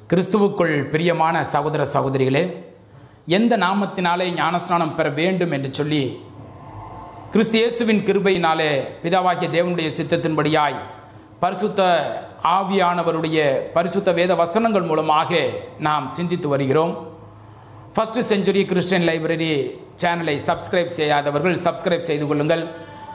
கிறிஸ்துவுக்குள் பிரியமான சகோதர சகோதரிகளே எந்த நாமத்தினாலே ஞானஸ்நானம் பெற வேண்டும் என்று சொல்லி கிறிஸ்து இயேசுவின் கிருபையினாலே பிதாவாகிய தேவனுடைய சித்தத்தின்படியாய் பரிசுத்த ஆவியானவருடைய பரிசுத்த வேத வசனங்கள் மூலமாக நாம் சிந்தித்து வருகிறோம் ஃபர்ஸ்ட் செஞ்சுரி கிறிஸ்டியன் லைப்ரரி சேனலை சப்ஸ்கிரைப் செய்யாதவர்கள் சப்ஸ்கிரைப் செய்து கொள்ளுங்கள்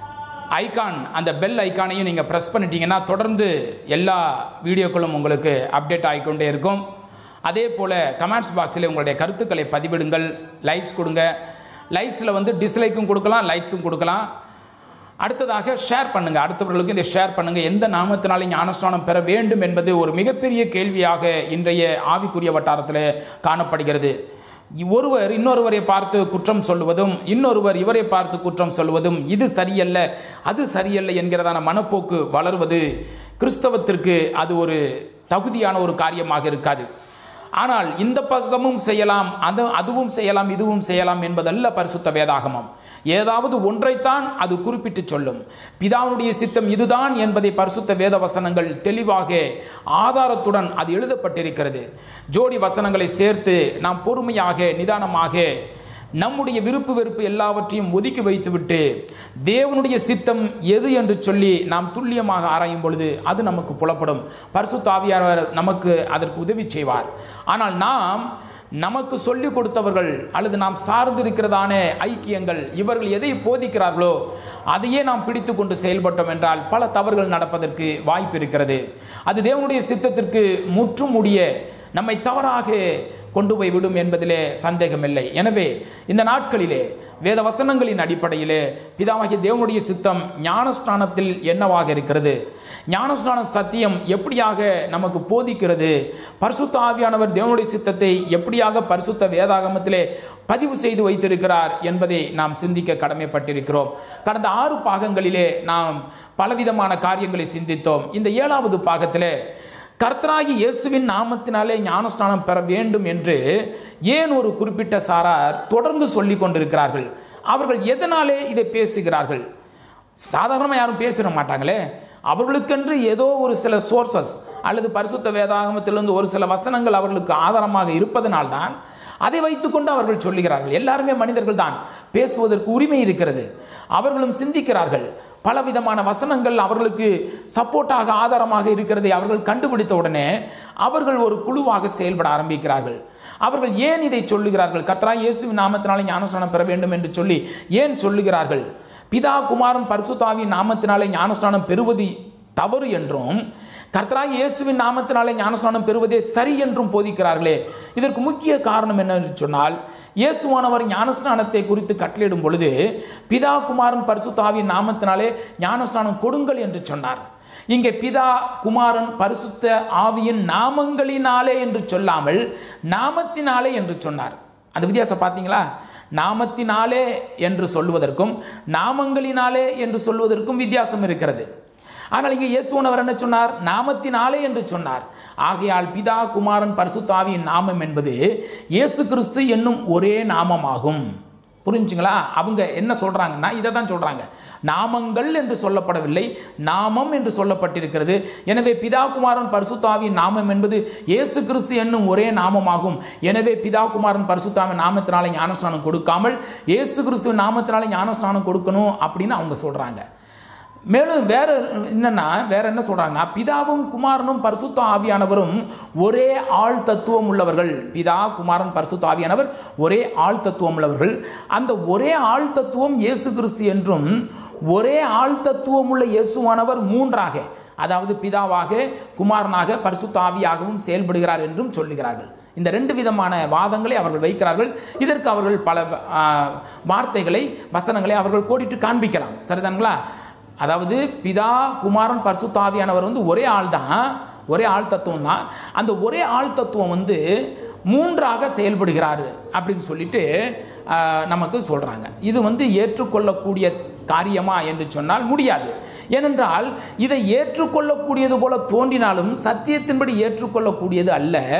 ஐகான் அந்த பெல் ஐகானையும் நீங்கள் ப்ரெஸ் பண்ணிட்டீங்கன்னா தொடர்ந்து எல்லா வீடியோக்களும் உங்களுக்கு அப்டேட் ஆகிக்கொண்டே இருக்கும் அதே போல் கமெண்ட்ஸ் பாக்ஸில் உங்களுடைய கருத்துக்களை பதிவிடுங்கள் லைக்ஸ் கொடுங்க லைக்ஸில் வந்து டிஸ்லைக்கும் கொடுக்கலாம் லைக்ஸும் கொடுக்கலாம் அடுத்ததாக ஷேர் பண்ணுங்கள் அடுத்தவர்களுக்கு இதை ஷேர் பண்ணுங்கள் எந்த நாமத்தினாலும் ஞானஸ்நானம் பெற வேண்டும் என்பது ஒரு மிகப்பெரிய கேள்வியாக இன்றைய ஆவிக்குரிய வட்டாரத்தில் காணப்படுகிறது ஒருவர் இன்னொருவரை பார்த்து குற்றம் சொல்லுவதும் இன்னொருவர் இவரை பார்த்து குற்றம் சொல்லுவதும் இது சரியல்ல அது சரியல்ல என்கிறதான மனப்போக்கு வளர்வது கிறிஸ்தவத்திற்கு அது ஒரு தகுதியான ஒரு காரியமாக இருக்காது ஆனால் இந்த பக்கமும் செய்யலாம் அது அதுவும் செய்யலாம் இதுவும் செய்யலாம் என்பதல்ல பரிசுத்த வேதாகமம் ஏதாவது ஒன்றைத்தான் அது குறிப்பிட்டு சொல்லும் பிதாவுடைய சித்தம் இதுதான் என்பதை பரிசுத்த வேத வசனங்கள் தெளிவாக ஆதாரத்துடன் அது எழுதப்பட்டிருக்கிறது ஜோடி வசனங்களை சேர்த்து நாம் பொறுமையாக நிதானமாக நம்முடைய விருப்பு வெறுப்பு எல்லாவற்றையும் ஒதுக்கி வைத்துவிட்டு தேவனுடைய சித்தம் எது என்று சொல்லி நாம் துல்லியமாக ஆராயும் பொழுது அது நமக்கு புலப்படும் பரிசுத்த ஆவியானவர் நமக்கு அதற்கு உதவி செய்வார் ஆனால் நாம் நமக்கு சொல்லிக் கொடுத்தவர்கள் அல்லது நாம் சார்ந்திருக்கிறதான ஐக்கியங்கள் இவர்கள் எதை போதிக்கிறார்களோ அதையே நாம் பிடித்து கொண்டு செயல்பட்டோம் என்றால் பல தவறுகள் நடப்பதற்கு வாய்ப்பு இருக்கிறது அது தேவனுடைய சித்தத்திற்கு முற்றுமுடிய நம்மை தவறாக கொண்டு போய் விடும் என்பதிலே சந்தேகமில்லை எனவே இந்த நாட்களிலே வேத வசனங்களின் அடிப்படையிலே பிதாவாகிய தேவனுடைய சித்தம் ஞானஸ்நானத்தில் என்னவாக இருக்கிறது ஞானஸ்நான சத்தியம் எப்படியாக நமக்கு போதிக்கிறது பரிசுத்த ஆவியானவர் தேவனுடைய சித்தத்தை எப்படியாக பரிசுத்த வேதாகமத்திலே பதிவு செய்து வைத்திருக்கிறார் என்பதை நாம் சிந்திக்க கடமைப்பட்டிருக்கிறோம் கடந்த ஆறு பாகங்களிலே நாம் பலவிதமான காரியங்களை சிந்தித்தோம் இந்த ஏழாவது பாகத்திலே கர்த்தராகி இயேசுவின் நாமத்தினாலே ஞானஸ்நானம் பெற வேண்டும் என்று ஏன் ஒரு குறிப்பிட்ட சாரார் தொடர்ந்து சொல்லி கொண்டிருக்கிறார்கள் அவர்கள் எதனாலே இதை பேசுகிறார்கள் சாதாரணமாக யாரும் பேசிட மாட்டாங்களே அவர்களுக்கென்று ஏதோ ஒரு சில சோர்சஸ் அல்லது பரிசுத்த வேதாகமத்திலிருந்து ஒரு சில வசனங்கள் அவர்களுக்கு ஆதாரமாக இருப்பதனால்தான் அதை வைத்துக்கொண்டு அவர்கள் சொல்லுகிறார்கள் எல்லாருமே மனிதர்கள் தான் பேசுவதற்கு உரிமை இருக்கிறது அவர்களும் சிந்திக்கிறார்கள் பலவிதமான வசனங்கள் அவர்களுக்கு சப்போர்ட்டாக ஆதாரமாக இருக்கிறதை அவர்கள் கண்டுபிடித்த உடனே அவர்கள் ஒரு குழுவாக செயல்பட ஆரம்பிக்கிறார்கள் அவர்கள் ஏன் இதை சொல்லுகிறார்கள் கர்த்தரா இயேசுவின் நாமத்தினாலே ஞானஸ்நானம் பெற வேண்டும் என்று சொல்லி ஏன் சொல்லுகிறார்கள் பிதா குமாரன் பரிசுத்தாவின் நாமத்தினாலே ஞானஸ்நானம் பெறுவது தவறு என்றும் கர்த்தராக இயேசுவின் நாமத்தினாலே ஞானஸ்நானம் பெறுவதே சரி என்றும் போதிக்கிறார்களே இதற்கு முக்கிய காரணம் என்னவென்று சொன்னால் இயேசுவானவர் ஞானஸ்நானத்தை குறித்து கட்டளையிடும் பொழுது பிதா குமாரன் பரிசுத்தாவின் நாமத்தினாலே ஞானஸ்நானம் கொடுங்கள் என்று சொன்னார் இங்கே பிதா குமாரன் பரிசுத்த ஆவியின் நாமங்களினாலே என்று சொல்லாமல் நாமத்தினாலே என்று சொன்னார் அந்த வித்தியாசம் பார்த்தீங்களா நாமத்தினாலே என்று சொல்லுவதற்கும் நாமங்களினாலே என்று சொல்வதற்கும் வித்தியாசம் இருக்கிறது ஆனால் இங்கே இயேசுவனவர் என்ன சொன்னார் நாமத்தினாலே என்று சொன்னார் ஆகையால் பிதா குமாரன் பரிசுத்தாவியின் நாமம் என்பது இயேசு கிறிஸ்து என்னும் ஒரே நாமமாகும் புரிஞ்சுங்களா அவங்க என்ன சொல்கிறாங்கன்னா இதை தான் சொல்கிறாங்க நாமங்கள் என்று சொல்லப்படவில்லை நாமம் என்று சொல்லப்பட்டிருக்கிறது எனவே பிதா குமாரன் பரிசுத்தாவின் நாமம் என்பது இயேசு கிறிஸ்து என்னும் ஒரே நாமமாகும் எனவே பிதா குமாரன் பரிசுத்தாவின் நாமத்தினாலே ஞானஸ்நானம் கொடுக்காமல் இயேசு கிறிஸ்துவின் நாமத்தினாலே ஞானஸ்நானம் கொடுக்கணும் அப்படின்னு அவங்க சொல்கிறாங்க மேலும் வேற என்னன்னா வேற என்ன சொல்றாங்க பிதாவும் குமாரனும் பரிசுத்த ஆவியானவரும் ஒரே ஆள் தத்துவம் உள்ளவர்கள் பிதா குமாரன் பரிசுத்த ஆவியானவர் ஒரே ஆள் தத்துவம் உள்ளவர்கள் அந்த ஒரே ஆள் தத்துவம் இயேசு கிறிஸ்து என்றும் ஒரே ஆள் தத்துவம் உள்ள இயேசுவானவர் மூன்றாக அதாவது பிதாவாக குமாரனாக பரிசுத்த ஆவியாகவும் செயல்படுகிறார் என்றும் சொல்லுகிறார்கள் இந்த ரெண்டு விதமான வாதங்களை அவர்கள் வைக்கிறார்கள் இதற்கு அவர்கள் பல ஆ, வார்த்தைகளை வசனங்களை அவர்கள் கோடிட்டு காண்பிக்கலாம் சரிதானுங்களா அதாவது பிதா குமாரன் பரிசுத்தாவியானவர் வந்து ஒரே ஆள் தான் ஒரே ஆள் தத்துவம் தான் அந்த ஒரே ஆள் தத்துவம் வந்து மூன்றாக செயல்படுகிறாரு அப்படின்னு சொல்லிட்டு ஆஹ், நமக்கு சொல்கிறாங்க இது வந்து ஏற்றுக்கொள்ளக்கூடிய காரியமா என்று சொன்னால் முடியாது ஏனென்றால் இதை ஏற்றுக்கொள்ளக்கூடியது போல தோன்றினாலும் சத்தியத்தின்படி ஏற்றுக்கொள்ளக்கூடியது அல்ல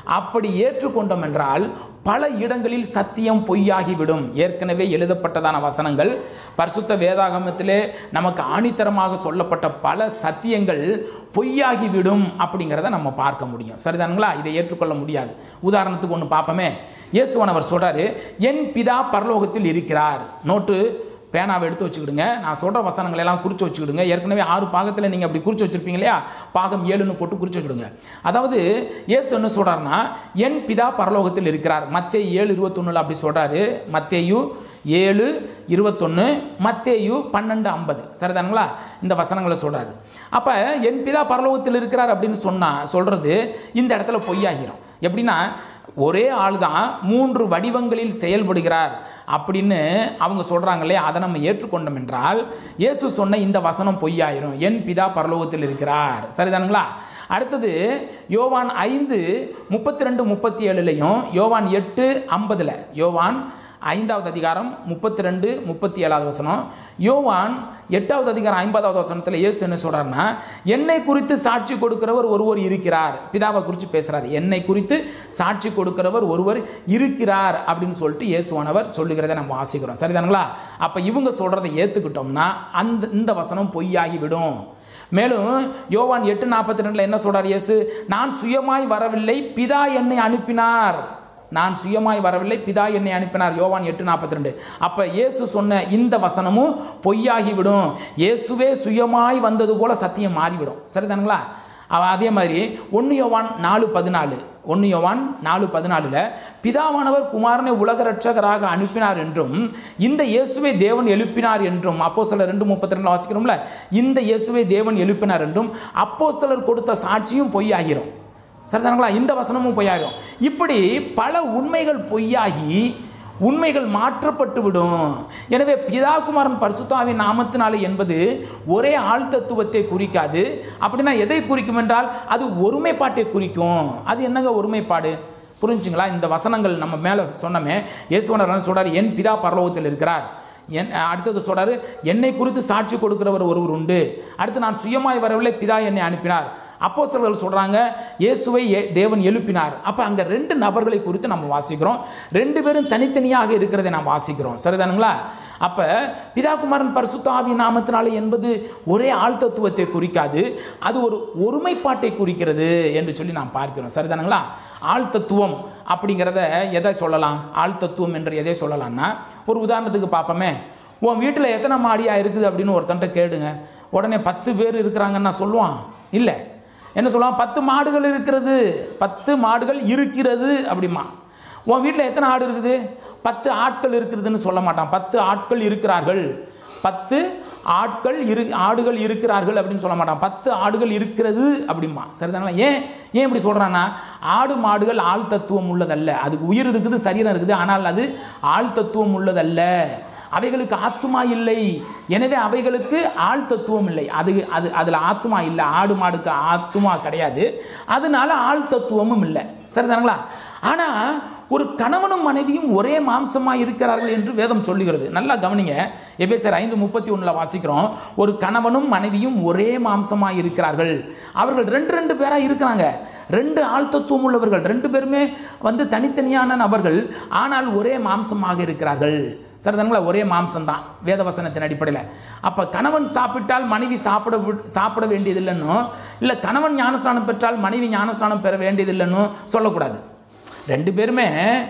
அப்படி ஏற்றுக்கொண்டோம் என்றால் பல இடங்களில் சத்தியம் பொய்யாகிவிடும் ஏற்கனவே எழுதப்பட்டதான வசனங்கள் பரிசுத்த வேதாகமத்திலே நமக்கு ஆணித்தரமாக சொல்லப்பட்ட பல சத்தியங்கள் பொய்யாகிவிடும் அப்படிங்கிறத நம்ம பார்க்க முடியும் சரிதானுங்களா இதை ஏற்றுக்கொள்ள முடியாது உதாரணத்துக்கு ஒன்று பார்ப்போமே இயேசுவானவர் சொல்கிறாரு என் பிதா பரலோகத்தில் இருக்கிறார் நோட்டு பேனாவை எடுத்து வச்சுக்கிடுங்க நான் சொல்கிற வசனங்களை எல்லாம் குறித்து வச்சுக்கிடுங்க ஏற்கனவே ஆறு பாகத்தில் நீங்கள் அப்படி குறித்து வச்சுருப்பீங்க இல்லையா பாகம் ஏழுன்னு போட்டு குறித்து வச்சுக்கிடுங்க அதாவது இயேசு என்ன சொல்கிறாருன்னா என் பிதா பரலோகத்தில் இருக்கிறார் மத்தேயு ஏழு இருபத்தொன்னில் அப்படி சொல்கிறாரு மத்தேயு ஏழு இருபத்தொன்று மத்தேயு பன்னெண்டு ஐம்பது சரிதானுங்களா இந்த வசனங்களை சொல்கிறாரு அப்போ என் பிதா பரலோகத்தில் இருக்கிறார் அப்படின்னு சொன்னால் சொல்கிறது இந்த இடத்துல பொய்யாகிறோம் எப்படின்னா ஒரே ஆள் தான் மூன்று வடிவங்களில் செயல்படுகிறார் அப்படின்னு அவங்க சொல்கிறாங்களே அதை நம்ம ஏற்றுக்கொண்டோம் என்றால் இயேசு சொன்ன இந்த வசனம் பொய்யாயிரும் என் பிதா பரலோகத்தில் இருக்கிறார் சரிதானுங்களா அடுத்தது யோவான் ஐந்து முப்பத்தி ரெண்டு முப்பத்தி ஏழுலையும் யோவான் எட்டு ஐம்பதில் யோவான் ஐந்தாவது அதிகாரம் முப்பத்தி ரெண்டு முப்பத்தி ஏழாவது வசனம் யோவான் எட்டாவது அதிகாரம் ஐம்பதாவது வசனத்தில் இயேசு என்ன சொல்கிறாருன்னா என்னை குறித்து சாட்சி கொடுக்கிறவர் ஒருவர் இருக்கிறார் பிதாவை குறித்து பேசுகிறார் என்னை குறித்து சாட்சி கொடுக்கிறவர் ஒருவர் இருக்கிறார் அப்படின்னு சொல்லிட்டு இயேசுவானவர் சொல்லுகிறதை நம்ம வாசிக்கிறோம் சரிதானுங்களா அப்போ இவங்க சொல்கிறத ஏற்றுக்கிட்டோம்னா அந்த இந்த வசனம் பொய்யாகி விடும் மேலும் யோவான் எட்டு நாற்பத்தி ரெண்டில் என்ன சொல்கிறார் இயேசு நான் சுயமாய் வரவில்லை பிதா என்னை அனுப்பினார் நான் சுயமாய் வரவில்லை பிதா என்னை அனுப்பினார் யோவான் எட்டு நாற்பத்தி ரெண்டு அப்போ இயேசு சொன்ன இந்த வசனமும் பொய்யாகிவிடும் இயேசுவே சுயமாய் வந்தது போல சத்தியம் மாறிவிடும் சரிதானுங்களா அவ- அதே மாதிரி ஒன்று யோவான் நாலு பதினாலு ஒன்று யோவான் நாலு பதினாலில் பிதாவானவர் குமாரனை உலக ரட்சகராக அனுப்பினார் என்றும் இந்த இயேசுவை தேவன் எழுப்பினார் என்றும் அப்போஸ்தலர் ரெண்டு முப்பத்தி ரெண்டில் வாசிக்கிறோம்ல இந்த இயேசுவை தேவன் எழுப்பினார் என்றும் அப்போஸ்தலர் கொடுத்த சாட்சியும் பொய்யாகிறோம் சரிதானுங்களா இந்த வசனமும் பொய்யாயிரும் இப்படி பல உண்மைகள் பொய்யாகி உண்மைகள் மாற்றப்பட்டு விடும் எனவே பிதாகுமாரன் பரிசுத்தாவின் நாமத்தினாலே என்பது ஒரே ஆள் தத்துவத்தை குறிக்காது அப்படின்னா எதை குறிக்கும் என்றால் அது ஒருமைப்பாட்டை குறிக்கும் அது என்னங்க ஒருமைப்பாடு புரிஞ்சுங்களா இந்த வசனங்கள் நம்ம மேலே சொன்னோமே இயேசுவனர் சொல்றார் என் பிதா பரலோகத்தில் இருக்கிறார் என் அடுத்தது சொல்றாரு என்னை குறித்து சாட்சி கொடுக்கிறவர் ஒருவர் உண்டு அடுத்து நான் சுயமாய் வரவில்லை பிதா என்னை அனுப்பினார் அப்போஸ்தலர்கள் சொல்கிறாங்க இயேசுவை ஏ- தேவன் எழுப்பினார் அப்போ அங்கே ரெண்டு நபர்களை குறித்து நம்ம வாசிக்கிறோம் ரெண்டு பேரும் தனித்தனியாக இருக்கிறதை நாம் வாசிக்கிறோம் சரிதானுங்களா அப்போ பிதாகுமாரன் பரிசுத்த ஆவி நாமத்தினாலே என்பது ஒரே ஆள் தத்துவத்தை குறிக்காது அது ஒரு ஒருமைப்பாட்டை குறிக்கிறது என்று சொல்லி நாம் பார்க்கிறோம் சரிதானுங்களா ஆள் தத்துவம் அப்படிங்கிறத எதை சொல்லலாம் ஆள் தத்துவம் என்று எதை சொல்லலாம்னா ஒரு உதாரணத்துக்கு பார்ப்போமே உன் வீட்டில் எத்தனை மாடியாக இருக்குது அப்படின்னு ஒருத்தன்ட்ட கேடுங்க உடனே பத்து பேர் இருக்கிறாங்கன்னு நான் சொல்லுவான் இல்லை என்ன சொல்லுவான் பத்து மாடுகள் இருக்கிறது பத்து மாடுகள் இருக்கிறது அப்படிமா உன் வீட்டில் எத்தனை ஆடு இருக்குது பத்து ஆட்கள் இருக்கிறதுன்னு சொல்ல மாட்டான் பத்து ஆட்கள் இருக்கிறார்கள் பத்து ஆட்கள் இரு ஆடுகள் இருக்கிறார்கள் அப்படின்னு சொல்ல மாட்டான் பத்து ஆடுகள் இருக்கிறது அப்படிமா சரிதானே ஏன் ஏன் இப்படி சொல்கிறான்னா ஆடு மாடுகள் ஆள் தத்துவம் உள்ளதல்ல அதுக்கு உயிர் இருக்குது சரீரம் இருக்குது ஆனால் அது ஆள் தத்துவம் உள்ளதல்ல அவைகளுக்கு ஆத்துமா இல்லை எனவே அவைகளுக்கு ஆள் தத்துவம் இல்லை அது அது அதில் ஆத்துமா இல்லை ஆடு மாடுக்கு ஆத்துமா கிடையாது அதனால ஆள் தத்துவமும் இல்லை சரிதானுங்களா ஆனால் ஒரு கணவனும் மனைவியும் ஒரே மாம்சமாக இருக்கிறார்கள் என்று வேதம் சொல்லுகிறது நல்லா கவனிங்க எபேசர் ஐந்து முப்பத்தி ஒன்றில் வாசிக்கிறோம் ஒரு கணவனும் மனைவியும் ஒரே மாம்சமாக இருக்கிறார்கள் அவர்கள் ரெண்டு ரெண்டு பேராக இருக்கிறாங்க ரெண்டு ஆள் தத்துவம் உள்ளவர்கள் ரெண்டு பேருமே வந்து தனித்தனியான நபர்கள் ஆனால் ஒரே மாம்சமாக இருக்கிறார்கள் சரிதானுங்களா ஒரே மாம்சம்தான் வேதவசனத்தின் அடிப்படையில் அப்போ கணவன் சாப்பிட்டால் மனைவி சாப்பிட வி- சாப்பிட வேண்டியதில்லைன்னு இல்லை கணவன் ஞானஸ்தானம் பெற்றால் மனைவி ஞானஸ்தானம் பெற வேண்டியதில்லைன்னு சொல்லக்கூடாது ரெண்டு பேருமே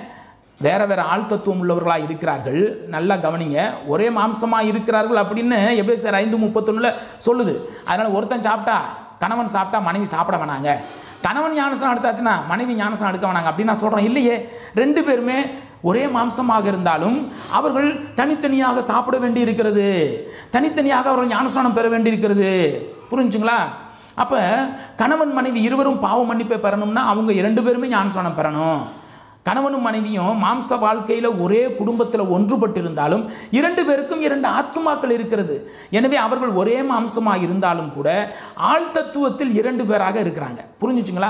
வேற வேற ஆள் தத்துவம் உள்ளவர்களாக இருக்கிறார்கள் நல்லா கவனிங்க ஒரே மாம்சமாக இருக்கிறார்கள் அப்படின்னு எபேசர் ஐந்து முப்பத்தொன்னில் சொல்லுது அதனால் ஒருத்தன் சாப்பிட்டா கணவன் சாப்பிட்டா மனைவி சாப்பிட வேணாங்க கணவன் ஞானசனம் எடுத்தாச்சுன்னா மனைவி ஞானசனம் எடுக்க வேணாங்க அப்படின்னு நான் சொல்கிறேன் இல்லையே ரெண்டு பேருமே ஒரே மாம்சமாக இருந்தாலும் அவர்கள் தனித்தனியாக சாப்பிட வேண்டி இருக்கிறது தனித்தனியாக அவர்கள் ஞானஸ்நானம் பெற வேண்டி இருக்கிறது புரிஞ்சுங்களா அப்போ கணவன் மனைவி இருவரும் பாவ மன்னிப்பை பெறணும்னா அவங்க இரண்டு பேருமே ஞானஸ்நானம் பெறணும் கணவனும் மனைவியும் மாம்ச வாழ்க்கையில் ஒரே குடும்பத்தில் ஒன்றுபட்டு இருந்தாலும் இரண்டு பேருக்கும் இரண்டு ஆத்துமாக்கள் இருக்கிறது எனவே அவர்கள் ஒரே மாம்சமாக இருந்தாலும் கூட ஆள் தத்துவத்தில் இரண்டு பேராக இருக்கிறாங்க புரிஞ்சுச்சுங்களா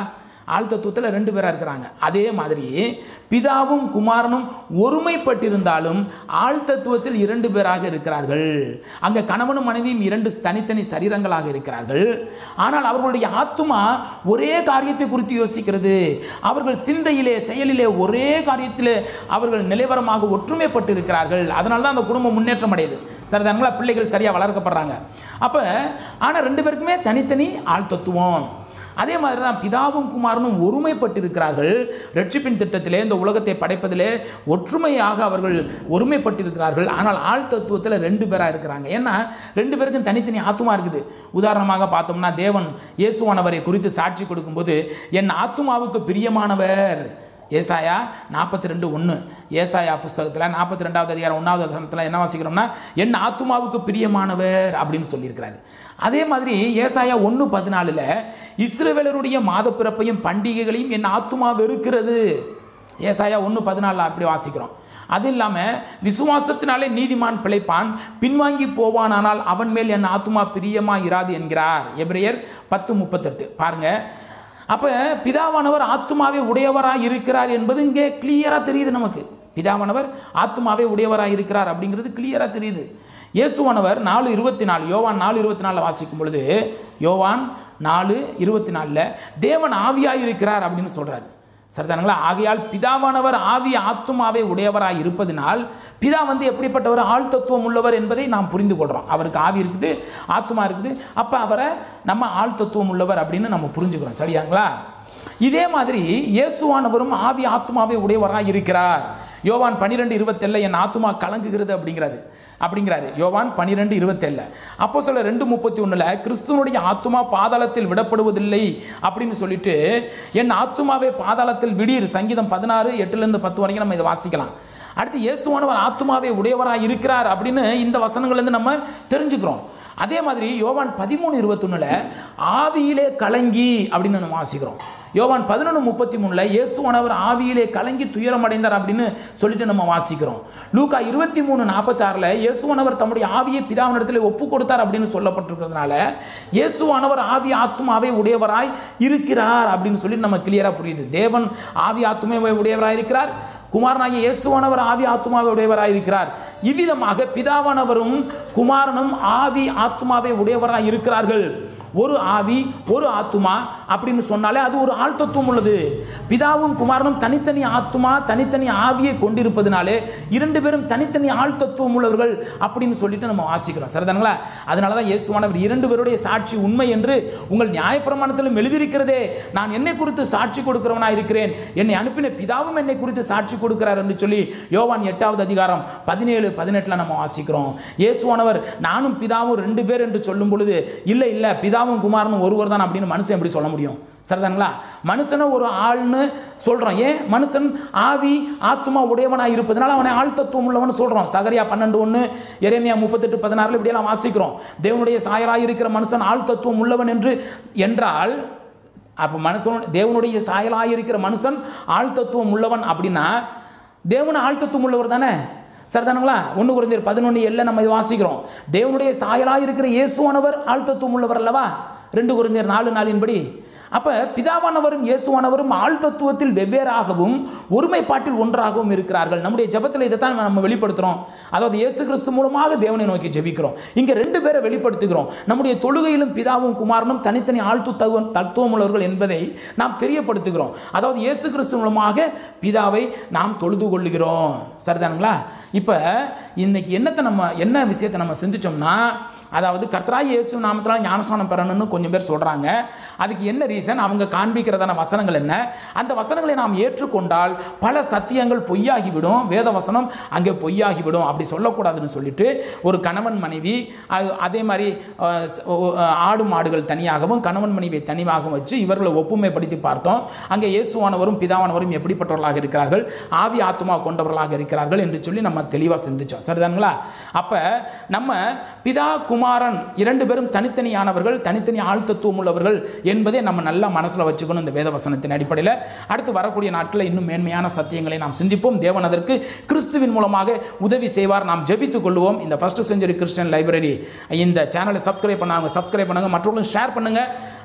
ஆள் தத்துவத்தில் ரெண்டு பேராக இருக்கிறாங்க அதே மாதிரி பிதாவும் குமாரனும் ஒருமைப்பட்டிருந்தாலும் ஆள் தத்துவத்தில் இரண்டு பேராக இருக்கிறார்கள் அங்கே கணவனும் மனைவியும் இரண்டு தனித்தனி சரீரங்களாக இருக்கிறார்கள் ஆனால் அவர்களுடைய ஆத்துமா ஒரே காரியத்தை குறித்து யோசிக்கிறது அவர்கள் சிந்தையிலே செயலிலே ஒரே காரியத்திலே அவர்கள் நிலைவரமாக ஒற்றுமைப்பட்டு இருக்கிறார்கள் அதனால தான் அந்த குடும்பம் முன்னேற்றம் அடையுது சரிதானுங்களா பிள்ளைகள் சரியாக வளர்க்கப்படுறாங்க அப்போ ஆனால் ரெண்டு பேருக்குமே தனித்தனி ஆள் தத்துவம் அதே மாதிரி தான் பிதாவும் குமாரனும் ஒருமைப்பட்டிருக்கிறார்கள் ரட்சிப்பின் திட்டத்திலே இந்த உலகத்தை படைப்பதிலே ஒற்றுமையாக அவர்கள் ஒருமைப்பட்டிருக்கிறார்கள் ஆனால் ஆள் தத்துவத்தில் ரெண்டு பேராக இருக்கிறாங்க ஏன்னா ரெண்டு பேருக்கும் தனித்தனி ஆத்துமா இருக்குது உதாரணமாக பார்த்தோம்னா தேவன் இயேசுவானவரை குறித்து சாட்சி கொடுக்கும்போது என் ஆத்துமாவுக்கு பிரியமானவர் ஏசாயா நாற்பத்தி ரெண்டு ஒன்று ஏசாயா புஸ்தகத்தில் நாற்பத்தி ரெண்டாவது அதிகாரம் ஒன்றாவது வசனத்தில் என்ன வாசிக்கிறோம்னா என் ஆத்துமாவுக்கு பிரியமானவர் அப்படின்னு சொல்லியிருக்கிறாரு அதே மாதிரி ஏசாயா ஒன்று பதினாலில் இஸ்ரவேலருடைய மாத பிறப்பையும் பண்டிகைகளையும் என் ஆத்துமா வெறுக்கிறது ஏசாயா ஒன்று பதினாலில் அப்படி வாசிக்கிறோம் அது இல்லாமல் விசுவாசத்தினாலே நீதிமான் பிழைப்பான் பின்வாங்கி போவானானால் அவன் மேல் என் ஆத்துமா பிரியமா இராது என்கிறார் எபிரேயர் பத்து முப்பத்தெட்டு பாருங்கள் அப்போ பிதாவானவர் ஆத்துமாவே உடையவராக இருக்கிறார் என்பது இங்கே கிளியராக தெரியுது நமக்கு பிதாவானவர் ஆத்துமாவே உடையவராக இருக்கிறார் அப்படிங்கிறது கிளியராக தெரியுது இயேசுவானவர் நாலு இருபத்தி நாலு யோவான் நாலு இருபத்தி நாலில் வாசிக்கும் பொழுது யோவான் நாலு இருபத்தி நாலில் தேவன் ஆவியாக இருக்கிறார் அப்படின்னு சொல்கிறாரு சரிதானுங்களா ஆகையால் பிதாவானவர் ஆவி ஆத்துமாவே உடையவராய் இருப்பதினால் பிதா வந்து எப்படிப்பட்டவர் ஆள் தத்துவம் உள்ளவர் என்பதை நாம் புரிந்து கொள்கிறோம் அவருக்கு ஆவி இருக்குது ஆத்துமா இருக்குது அப்போ அவரை நம்ம ஆள் தத்துவம் உள்ளவர் அப்படின்னு நம்ம புரிஞ்சுக்கிறோம் சரியாங்களா இதே மாதிரி இயேசுவானவரும் ஆவி ஆத்துமாவே உடையவராக இருக்கிறார் யோவான் பன்னிரெண்டு இருபத்தெல்ல என் ஆத்துமா கலங்குகிறது அப்படிங்கிறது அப்படிங்கிறாரு யோவான் பன்னிரெண்டு இருபத்தேழில் அப்போ சொல்ல ரெண்டு முப்பத்தி ஒன்றில் கிறிஸ்துவனுடைய ஆத்துமா பாதாளத்தில் விடப்படுவதில்லை அப்படின்னு சொல்லிட்டு என் ஆத்துமாவே பாதாளத்தில் விடீர் சங்கீதம் பதினாறு எட்டுலேருந்து பத்து வரைக்கும் நம்ம இதை வாசிக்கலாம் அடுத்து இயேசுவானவர் ஆத்துமாவே உடையவராக இருக்கிறார் அப்படின்னு இந்த வசனங்கள்லேருந்து நம்ம தெரிஞ்சுக்கிறோம் அதே மாதிரி யோவான் பதிமூணு இருபத்தொன்னில் ஆவியிலே கலங்கி அப்படின்னு நம்ம வாசிக்கிறோம் யோவான் பதினொன்று முப்பத்தி மூணில் இயேசுவானவர் ஆவியிலே கலங்கி துயரம் அடைந்தார் அப்படின்னு சொல்லிட்டு நம்ம வாசிக்கிறோம் லூக்கா இருபத்தி மூணு நாற்பத்தாறில் இயேசுவானவர் தம்முடைய ஆவியை பிதாவினிடத்தில் ஒப்பு கொடுத்தார் அப்படின்னு சொல்லப்பட்டிருக்கிறதுனால இயேசுவானவர் ஆவி ஆத்துமாவே உடையவராய் இருக்கிறார் அப்படின்னு சொல்லி நம்ம கிளியராக புரியுது தேவன் ஆவி ஆத்துமாவே உடையவராய் இருக்கிறார் குமாரனாகிய இயேசுவானவர் ஆவி ஆத்துமாவை உடையவராய் இருக்கிறார் இவ்விதமாக பிதாவானவரும் குமாரனும் ஆவி ஆத்துமாவை உடையவராய் இருக்கிறார்கள் ஒரு ஆவி ஒரு ஆத்துமா அப்படின்னு சொன்னாலே அது ஒரு ஆள் தத்துவம் உள்ளது பிதாவும் குமாரனும் தனித்தனி ஆத்துமா தனித்தனி ஆவியை கொண்டிருப்பதனாலே இரண்டு பேரும் தனித்தனி ஆள் தத்துவம் உள்ளவர்கள் அப்படின்னு சொல்லிட்டு நம்ம வாசிக்கிறோம் சரிதானுங்களா அதனால தான் இயேசுவானவர் இரண்டு பேருடைய சாட்சி உண்மை என்று உங்கள் நியாயப்பிரமாணத்திலும் எழுதியிருக்கிறதே நான் என்னை குறித்து சாட்சி கொடுக்கிறவனாக இருக்கிறேன் என்னை அனுப்பின பிதாவும் என்னை குறித்து சாட்சி கொடுக்கிறார் என்று சொல்லி யோவான் எட்டாவது அதிகாரம் பதினேழு பதினெட்டில் நம்ம வாசிக்கிறோம் இயேசுவானவர் நானும் பிதாவும் ரெண்டு பேர் என்று சொல்லும் பொழுது இல்லை இல்லை பிதாவும் குமாரனும் ஒருவர் தான் அப்படின்னு மனுஷன் எப்படி சொல்ல முடியும் சரிதானுங்களா மனுஷனை ஒரு ஆள்னு சொல்கிறோம் ஏன் மனுஷன் ஆவி ஆத்மா உடையவனாக இருப்பதனால அவனை ஆள் தத்துவம் உள்ளவன் சொல்கிறோம் சகரியா பன்னெண்டு ஒன்று எரேமியா முப்பத்தெட்டு பதினாறுல இப்படியெல்லாம் வாசிக்கிறோம் தேவனுடைய சாயலாக இருக்கிற மனுஷன் ஆள் தத்துவம் உள்ளவன் என்று என்றால் அப்போ மனுஷன் தேவனுடைய சாயலாக இருக்கிற மனுஷன் ஆள் தத்துவம் உள்ளவன் அப்படின்னா தேவன் ஆள் தத்துவம் உள்ளவர் தானே சரிதானுங்களா ஒன்று குறைஞ்சர் பதினொன்று எல்லாம் நம்ம இது வாசிக்கிறோம் தேவனுடைய சாயலாக இருக்கிற இயேசுவானவர் ஆள் தத்துவம் உள்ளவர் அல்லவா ரெண்டு குறைஞ்சர் நாலு நாளின்படி அப்போ பிதாவானவரும் இயேசுவானவரும் ஆள் தத்துவத்தில் வெவ்வேறாகவும் ஒருமைப்பாட்டில் ஒன்றாகவும் இருக்கிறார்கள் நம்முடைய ஜெபத்தில் இதை தான் நம்ம வெளிப்படுத்துகிறோம் அதாவது இயேசு கிறிஸ்து மூலமாக தேவனை நோக்கி ஜெபிக்கிறோம் இங்கே ரெண்டு பேரை வெளிப்படுத்துகிறோம் நம்முடைய தொழுகையிலும் பிதாவும் குமாரனும் தனித்தனி ஆழ்த்து தத்துவம் தத்துவம் உள்ளவர்கள் என்பதை நாம் தெரியப்படுத்துகிறோம் அதாவது இயேசு கிறிஸ்து மூலமாக பிதாவை நாம் தொழுது கொள்ளுகிறோம் சரிதானுங்களா இப்போ இன்னைக்கு என்னத்தை நம்ம என்ன விஷயத்தை நம்ம சிந்திச்சோம்னா அதாவது கர்த்தராய் இயேசு நாமத்தினால் ஞானஸ்நானம் பெறணும்னு கொஞ்சம் பேர் சொல்கிறாங்க அதுக்கு என்ன ரீசன் அவங்க காண்பிக்கிறதான வசனங்கள் என்ன அந்த வசனங்களை நாம் ஏற்றுக்கொண்டால் பல சத்தியங்கள் பொய்யாகிவிடும் வேத வசனம் அங்கே பொய்யாகிவிடும் அப்படி சொல்லக்கூடாதுன்னு சொல்லிட்டு ஒரு கணவன் மனைவி அது- அதே மாதிரி அஹ், ஸ்- ஒ- அஹ், ஆடு மாடுகள் தனியாகவும் கணவன் மனைவியை தனியாகவும் வச்சு இவர்களை ஒப்புமைப்படுத்தி பார்த்தோம் அங்கே இயேசுவானவரும் பிதாவானவரும் எப்படிப்பட்டவர்களாக இருக்கிறார்கள் ஆவி ஆத்மா கொண்டவர்களாக இருக்கிறார்கள் என்று சொல்லி நம்ம தெளிவாக சிந்திச்சோம் சரிதானுங்களா அப்போ நம்ம பிதா குமாரன் இரண்டு பேரும் தனித்தனியானவர்கள் தனித்தனி ஆள் தத்துவம் உள்ளவர்கள் என்பதை நம்ம நல்லா மனசில் வச்சுக்கணும் இந்த வேத வசனத்தின் அடிப்படையில் அடுத்து வரக்கூடிய நாட்களில் இன்னும் மேன்மையான சத்தியங்களை நாம் சிந்திப்போம் தேவன் அதற்கு கிறிஸ்துவின் மூலமாக உதவி செய்வார் நாம் ஜெபித்துக் கொள்வோம் இந்த ஃபர்ஸ்ட் செஞ்சுரி கிறிஸ்டியன் லைப்ரரி இந்த சேனலை சப்ஸ்கிரைப் பண்ணாங்க சப்ஸ்கிரைப் பண்ணுங்க மற்றவர்களும் ஷேர் பண்ணுங்க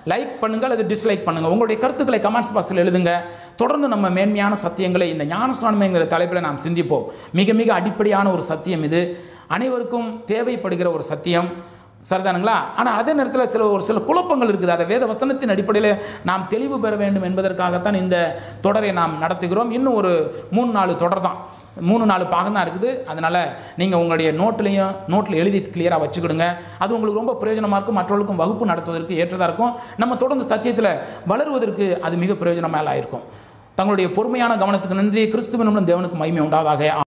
லைக் பண்ணுங்கள் அல்லது டிஸ்லைக் பண்ணுங்கள் உங்களுடைய கருத்துக்களை கமெண்ட்ஸ் பாக்ஸில் எழுதுங்க தொடர்ந்து நம்ம மேன்மையான சத்தியங்களை இந்த ஞானஸ்நானமைங்கிற தலைப்பில் நாம் சிந்திப்போம் மிக மிக அடிப்படையான ஒரு சத்தியம் இது அனைவருக்கும் தேவைப்படுகிற ஒரு சத்தியம் சரிதானுங்களா ஆனால் அதே நேரத்தில் சில ஒரு சில குழப்பங்கள் இருக்குது அதை வேத வசனத்தின் அடிப்படையில் நாம் தெளிவு பெற வேண்டும் என்பதற்காகத்தான் இந்த தொடரை நாம் நடத்துகிறோம் இன்னும் ஒரு மூணு நாலு தொடர் தான் மூணு நாலு பாகம் தான் இருக்குது அதனால் நீங்கள் உங்களுடைய நோட்லேயும் நோட்டில் எழுதி கிளியராக வச்சுக்கிடுங்க அது உங்களுக்கு ரொம்ப பிரயோஜனமாக இருக்கும் மற்றவர்களுக்கும் வகுப்பு நடத்துவதற்கு ஏற்றதாக இருக்கும் நம்ம தொடர்ந்து சத்தியத்தில் வளருவதற்கு அது மிக பிரயோஜனமாக இருக்கும் தங்களுடைய பொறுமையான கவனத்துக்கு நன்றி கிறிஸ்துவனுடன் தேவனுக்கு மகிமை உண்டாதாக